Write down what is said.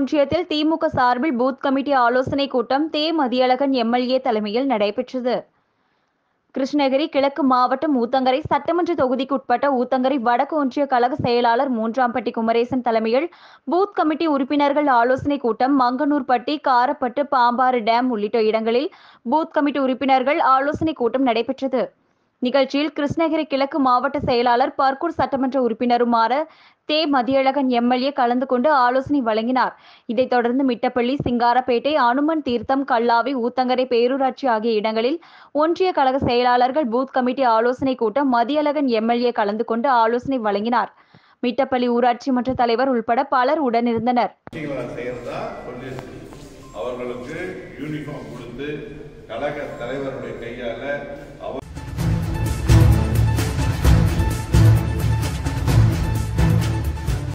ஒன்றியத்தில் திமுக சார்பில் booth committee ஆலோசனைக் கூட்டம் தே மதியழகன் எம்எல்ஏ தலைமையில் நடைபெற்றது கிருஷ்ணகிரி கிழக்கு மாவட்டம் ஊத்தங்கரை சட்டமன்ற தொகுதிக்குட்பட்ட ஊத்தங்கரை வடக்கு ஒன்றிய கழக செயலாளர் மூன்றாம்பட்டி குமரேசன் தலைமையில் பூத் கமிட்டி உறுப்பினர்கள் ஆலோசனைக் கூட்டம் மங்கனூர்பட்டி காரப்பட்டு பாம்பாறு டேம் உள்ளிட்ட இடங்களில் பூத் கமிட்டி உறுப்பினர்கள் ஆலோசனைக் கூட்டம் நடைபெற்றது நிகழ்ச்சியில் கிருஷ்ணகிரி கிழக்கு மாவட்ட செயலாளர் பர்கூர் சட்டமன்ற உறுப்பினருமான தே மதியழகன் எம்எல்ஏ கலந்து கொண்டு ஆலோசனை வழங்கினார் இதைத் தொடர்ந்து மிட்டப்பள்ளி சிங்காரப்பேட்டை அனுமன் தீர்த்தம் கல்லாவி ஊத்தங்கரை பேரூராட்சி ஆகிய இடங்களில் ஒன்றிய கழக செயலாளர்கள் பூத் கமிட்டி ஆலோசனைக் கூட்டம் மதியழகன் எம்எல்ஏ கலந்து கொண்டு ஆலோசனை வழங்கினார் மிட்டப்பள்ளி ஊராட்சி மன்ற தலைவர் உள்பட பலர் உடனிருந்தனர் விஷயங்களை செய்யறதா சொல்லியிருக்கு அவர்களுக்கு யூனிஃபார்ம் கொடுத்து கழக தலைவருடைய கையால